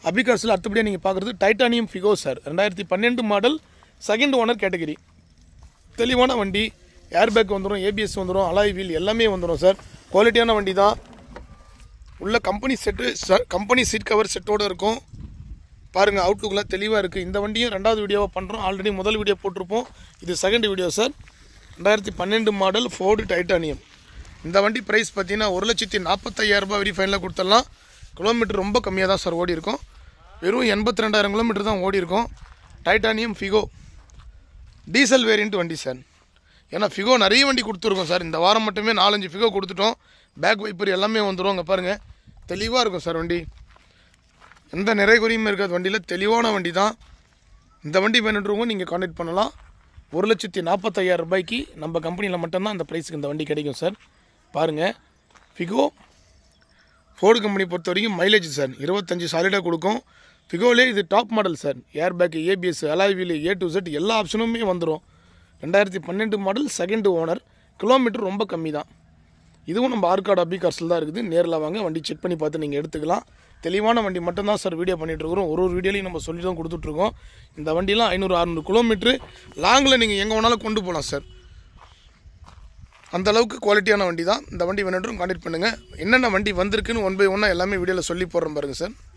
அபிகாஸில் அடுத்தபடியாக நீங்கள் பார்க்குறது டைட்டானியம் ஃபிகோ சார் ரெண்டாயிரத்தி பன்னெண்டு மாடல் செகண்ட் ஓனர் கேட்டகரி தெளிவான வண்டி ஏர்பேக் வந்துடும் ஏபிஎஸ் வந்துடும் அலாய் வீல் எல்லாமே வந்துடும் சார் குவாலிட்டியான வண்டி தான் உள்ள company set company seat cover செட்டோடு இருக்கும் பாருங்கள் அவுட்லுக்கில் தெளிவாக இருக்குது இந்த வண்டியும் ரெண்டாவது வீடியோவாக பண்ணுறோம் ஆல்ரெடி முதல் வீடியோ போட்டிருப்போம் இது செகண்ட் வீடியோ சார் ரெண்டாயிரத்தி பன்னெண்டு மாடல் ஃபோர்டு டைட்டானியம் இந்த வண்டி ப்ரைஸ் பார்த்தீங்கன்னா ஒரு லட்சத்தி நாற்பத்தையாயிரரூபா வெரி ஃபைனலாக கொடுத்துடலாம் கிலோமீட்டர் ரொம்ப கம்மியாக தான் சார் ஓடி இருக்கும் வெறும் எண்பத்தி ரெண்டாயிரம் கிலோமீட்டர் தான் ஓடி இருக்கும் டைட்டானியம் ஃபிகோ டீசல் வேரியண்ட் வண்டி சார் ஏன்னா ஃபிகோ நிறைய வண்டி கொடுத்துருக்கோம் சார் இந்த வாரம் மட்டுமே நாலஞ்சு ஃபிகோ கொடுத்துட்டோம் பேக் வைப்பர் எல்லாமே வந்துடும் இங்கே பாருங்கள் தெளிவாக இருக்கும் சார் வண்டி எந்த நிறை குறையுமே இருக்காது வண்டியில் தெளிவான வண்டி தான் இந்த வண்டி வேணுன்றவங்க நீங்கள் கான்டாக்ட் பண்ணலாம் ஒரு லட்சத்தி நாற்பத்தையாயிரம் ரூபாய்க்கு நம்ம கம்பெனியில் மட்டும்தான் இந்த ப்ரைஸுக்கு இந்த வண்டி கிடைக்கும் சார் பாருங்கள் ஃபிகோ ஃபோர்டு கம்பெனி பொறுத்த வரைக்கும் மைலேஜ் சார் இருபத்தஞ்சி சாலிடாக கொடுக்கும் ஃபிகோலே இது top model sir air bag ABS alloy wheel A to Z எல்லா ஆப்ஷனுமே வந்துடும் ரெண்டாயிரத்தி பன்னெண்டு மாடல் செகண்ட் ஓனர் கிலோமீட்டர் ரொம்ப கம்மி தான் இதுவும் நம்ம ஆர்காட் அபி கார்ஸில் தான் இருக்குது நேரில் வாங்க வண்டி செக் பண்ணி பார்த்து நீங்கள் எடுத்துக்கலாம் தெளிவான வண்டி மட்டும்தான் சார் வீடியோ பண்ணிட்டு இருக்கிறோம் ஒரு ஒரு வீடியோலையும் நம்ம சொல்லி தான் கொடுத்துட்ருக்கோம் இந்த வண்டிலாம் ஐநூறு அறநூறு கிலோமீட்ரு லாங்கில் நீங்கள் எங்கே வேணாலும் கொண்டு போகலாம் சார் அந்த அளவுக்கு குவாலிட்டியான வண்டி தான் இந்த வண்டி வேணுன்றவங்க கான்டாக்ட் பண்ணுங்கள் என்னென்ன வண்டி வந்திருக்குன்னு ஒன் பை ஒன்னாக எல்லாமே வீடியோவில் சொல்லி போடுறோம் பாருங்கள் சார்